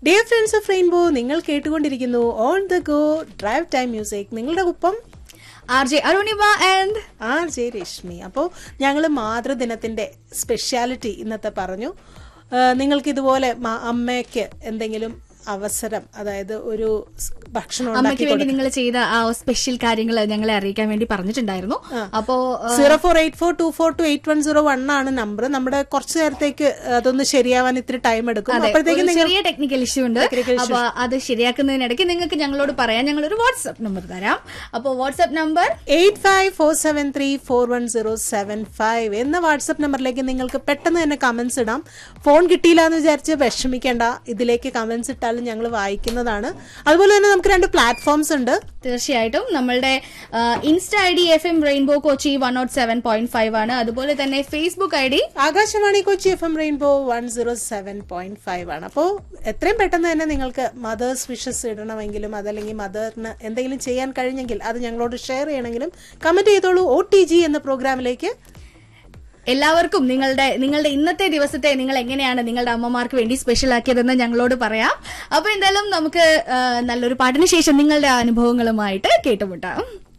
Dear friends of rainbow നിങ്ങൾ കേട്ടുകൊണ്ടിരിക്കുന്നു on the go drive time music നിങ്ങളുടെ ഒപ്പം R J Arunima and R J Reshmi അപ്പോൾ ഞങ്ങൾ മാതൃദിനത്തിന്റെ സ്പെഷ്യാലിറ്റി ഇന്നത്തെ പറഞ്ഞു ആ, നിങ്ങൾക്ക് ഇതുപോലെ മ- അമ്മയ്ക്ക് എന്തെങ്കിലും അവസരം അതായത് ഒരു സ് ഭക്ഷണം അമ്മയ്ക്ക് ഉണ്ടാക്കി വേണ്ടി നിങ്ങൾ ചെയ്ത ആ സ്പെഷ്യൽ കാര്യങ്ങൾ ഞങ്ങളെ അറിയിക്കാൻ വേണ്ടി പറഞ്ഞിട്ടുണ്ടായിരുന്നു അപ്പോ ആ, zero four eight four two four two eight one zero one ആണ് നമ്പർ നമ്മുടെ കുറച്ചു നേരത്തേക്ക് അതൊന്ന് ശരിയാവാൻ ഇത്തിരി ടൈം എടുക്കും അതെ, അപ്പോഴത്തേക്ക് ഒരു നിങ്ങൾ ചെറിയ ടെക്നിക്കൽ ഇഷ്യൂ ഉണ്ട് Technical issue. അപ്പൊ അത് ശരിയാക്കുന്നതിനിടയ്ക്ക് നിങ്ങൾക്ക് ഞങ്ങളോട് പറയാം ഞങ്ങൾ ഒരു വാട്സ്ആപ്പ് നമ്പർ തരാം അപ്പോൾ WhatsApp number eight five four seven three four one zero seven five എന്ന വാട്സപ്പ് നമ്പറിലേക്ക് നിങ്ങൾക്ക് പെട്ടെന്ന് തന്നെ കമന്റ്സ് ഇടാം ഫോൺ കിട്ടിയില്ല എന്ന് വിചാരിച്ച് വിഷമിക്കേണ്ട ഇതിലേക്ക് കമന്റ്സ് ഇട്ടാലും ഞങ്ങൾ വായിക്കുന്നതാണ് അതുപോലെ തന്നെ നമുക്ക് രണ്ട് പ്ലാറ്റ്ഫോംസ് ഉണ്ട് തീർച്ചയായിട്ടും നമ്മളുടെ insta I D F M rainbow Kochi one nought seven point five ആണ് അതുപോലെ തന്നെ Facebook I D Akashvani Kochi F M rainbow one zero seven point five ആണ് അപ്പോൾ എത്രയും പെട്ടെന്ന് തന്നെ നിങ്ങൾക്ക് മദേഴ്സ് വിഷസ് ഇടണമെങ്കിലും അതല്ലെങ്കിൽ മദറിന് എന്തെങ്കിലും ചെയ്യാൻ കഴിഞ്ഞെങ്കിൽ അത് ഞങ്ങളോട് ഷെയർ ചെയ്യണമെങ്കിലും കമന്റ് ചെയ്തോളൂ ഒ ടി ജി എന്ന പ്രോഗ്രാമിലേക്ക് എല്ലാവർക്കും നിങ്ങളുടെ നിങ്ങളുടെ ഇന്നത്തെ ദിവസത്തെ നിങ്ങൾ എങ്ങനെയാണ് നിങ്ങളുടെ അമ്മമാർക്ക് വേണ്ടി സ്പെഷ്യൽ ആക്കിയതെന്ന് ഞങ്ങളോട് പറയാം അപ്പൊ എന്തായാലും നമുക്ക് ആ, നല്ലൊരു പാട്ടിന് ശേഷം നിങ്ങളുടെ അനുഭവങ്ങളുമായിട്ട് കേട്ടുമുട്ടാം